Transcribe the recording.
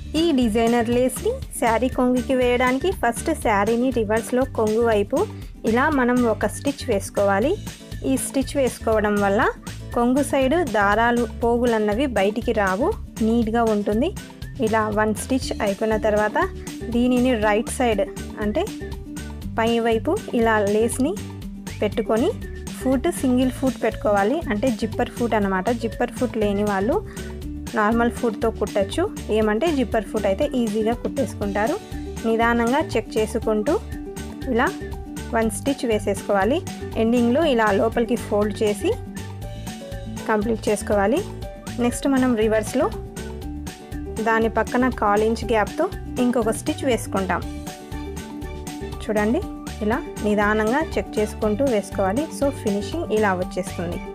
ఈ డిజైనర్ లేస్ని శారీ కొంగుకి వేయడానికి ఫస్ట్ శారీని రివర్స్లో కొంగు వైపు ఇలా మనం ఒక స్టిచ్ వేసుకోవాలి ఈ స్టిచ్ వేసుకోవడం వల్ల కొంగు సైడ్ దారాలు పోగులు అన్నవి బయటికి రావు నీట్గా ఉంటుంది ఇలా వన్ స్టిచ్ అయిపోయిన తర్వాత దీనిని రైట్ సైడ్ అంటే పై వైపు ఇలా లేస్ని పెట్టుకొని ఫుట్ సింగిల్ ఫుట్ పెట్టుకోవాలి అంటే జిప్పర్ ఫుట్ అనమాట జిప్పర్ ఫుట్ లేని వాళ్ళు నార్మల్ ఫుట్తో కుట్టచ్చు ఏమంటే జిప్పర్ ఫుట్ అయితే ఈజీగా కుట్టేసుకుంటారు నిదానంగా చెక్ చేసుకుంటూ ఇలా వన్ స్టిచ్ వేసేసుకోవాలి ఎండింగ్లో ఇలా లోపలికి ఫోల్డ్ చేసి కంప్లీట్ చేసుకోవాలి నెక్స్ట్ మనం రివర్స్లో దాని పక్కన కాల్ ఇంచ్ గ్యాప్తో ఇంకొక స్టిచ్ వేసుకుంటాం చూడండి ఇలా నిదానంగా చెక్ చేసుకుంటూ వేసుకోవాలి సో ఫినిషింగ్ ఇలా వచ్చేస్తుంది